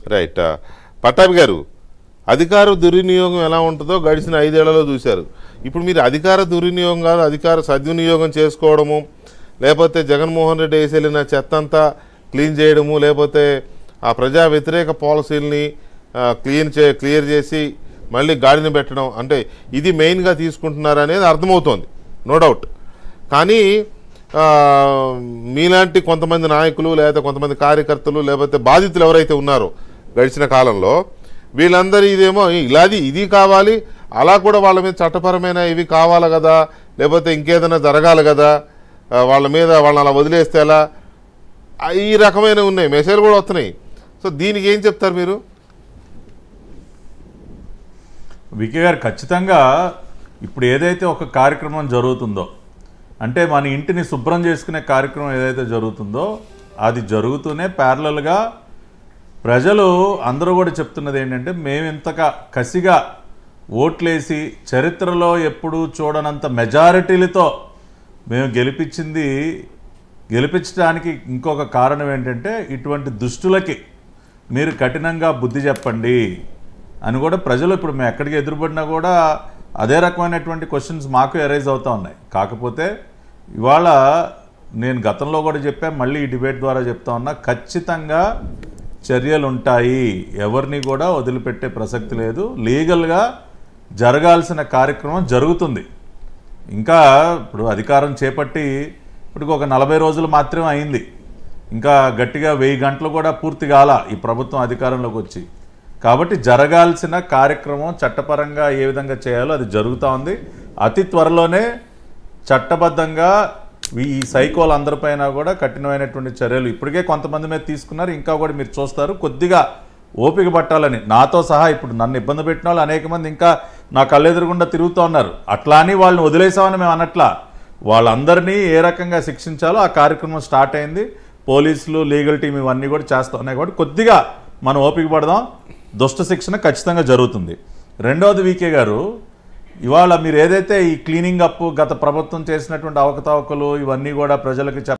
right ఆ, పట్టాభి గారు అధికార దుర్వినియోగం ఎలా ఉంటుందో గడిచిన ఐదేళ్లలో చూశారు ఇప్పుడు మీరు అధికార దుర్వినియోగం కాదు అధికార సద్వినియోగం చేసుకోవడము లేకపోతే జగన్మోహన్ రెడ్డి వేసి వెళ్ళిన చెత్త అంతా క్లీన్ చేయడము లేకపోతే ఆ ప్రజా వ్యతిరేక పాలసీల్ని ఆ, క్లీన్ చే క్లియర్ చేసి మళ్ళీ గాడిని పెట్టడం అంటే ఇది మెయిన్గా తీసుకుంటున్నారు అనేది అర్థమవుతోంది నో డౌట్ కానీ ఆ, మీలాంటి కొంతమంది నాయకులు లేదా కొంతమంది కార్యకర్తలు లేకపోతే బాధితులు ఎవరైతే ఉన్నారో గడిచిన కాలంలో వీళ్ళందరూ ఇదేమో ఇలాది ఇది కావాలి అలా కూడా వాళ్ళ మీద చట్టపరమైన ఇవి కావాలి కదా లేకపోతే ఇంకేదైనా జరగాలి కదా ఆ, వాళ్ళ మీద వాళ్ళని అలా వదిలేస్తే ఎలా ఆ, ఈ రకమైన ఉన్నాయి మెసేజ్లు కూడా వస్తున్నాయి సో దీనికి ఏం చెప్తారు మీరు వికే గారు ఖచ్చితంగా ఇప్పుడు ఏదైతే ఒక కార్యక్రమం జరుగుతుందో అంటే మన ఇంటిని శుభ్రం చేసుకునే కార్యక్రమం ఏదైతే జరుగుతుందో అది జరుగుతూనే ప్యారలల్గా ప్రజలు అందరూ కూడా చెప్తున్నది ఏంటంటే మేము ఇంతగా కసిగా ఓట్లేసి చరిత్రలో ఎప్పుడూ చూడనంత మెజారిటీలతో మేము గెలిపించింది గెలిపించడానికి ఇంకొక కారణం ఏంటంటే ఇటువంటి దుష్టులకి మీరు కఠినంగా బుద్ధి చెప్పండి అని కూడా ప్రజలు ఇప్పుడు మేము ఎక్కడికి ఎదురుపడినా కూడా అదే రకమైనటువంటి క్వశ్చన్స్ మాకు ఎరైజ్ అవుతా ఉన్నాయి కాకపోతే ఇవాళ నేను గతంలో కూడా చెప్పా మళ్ళీ ఈ డిబేట్ ద్వారా చెప్తా ఉన్నా ఖచ్చితంగా చర్యలు ఉంటాయి ఎవరిని కూడా వదిలిపెట్టే ప్రసక్తి లేదు లీగల్గా జరగాల్సిన కార్యక్రమం జరుగుతుంది ఇంకా ఇప్పుడు అధికారం చేపట్టి ఇప్పుడు ఒక నలభై రోజులు మాత్రమే అయింది ఇంకా గట్టిగా వెయ్యి గంటలు కూడా పూర్తి కాల ఈ ప్రభుత్వం అధికారంలోకి వచ్చి కాబట్టి జరగాల్సిన కార్యక్రమం చట్టపరంగా ఏ విధంగా చేయాలో అది జరుగుతూ ఉంది అతి త్వరలోనే చట్టబద్ధంగా ఈ సైకోలు అందరిపైన కూడా కఠినమైనటువంటి చర్యలు ఇప్పటికే కొంతమంది మీద తీసుకున్నారు ఇంకా కూడా మీరు చూస్తారు కొద్దిగా ఓపిక పట్టాలని నాతో సహా ఇప్పుడు నన్ను ఇబ్బంది పెట్టిన వాళ్ళు అనేక మంది ఇంకా నా కళ్ళెదురుగుండా తిరుగుతూ ఉన్నారు అట్లా అని వాళ్ళని వదిలేసామని మేము అనట్లా వాళ్ళందరినీ ఏ రకంగా శిక్షించాలో ఆ కార్యక్రమం స్టార్ట్ అయింది పోలీసులు లీగల్ టీం ఇవన్నీ కూడా చేస్తూ ఉన్నాయి కాబట్టి కొద్దిగా మనం ఓపిక పడదాం దుష్ట శిక్షణ ఖచ్చితంగా జరుగుతుంది రెండవది వీకే గారు ఇవాళ మీరు ఏదైతే ఈ క్లీనింగ్ అప్ గత ప్రభుత్వం చేసినటువంటి అవకతవకలు ఇవన్నీ కూడా ప్రజలకు చెప్ప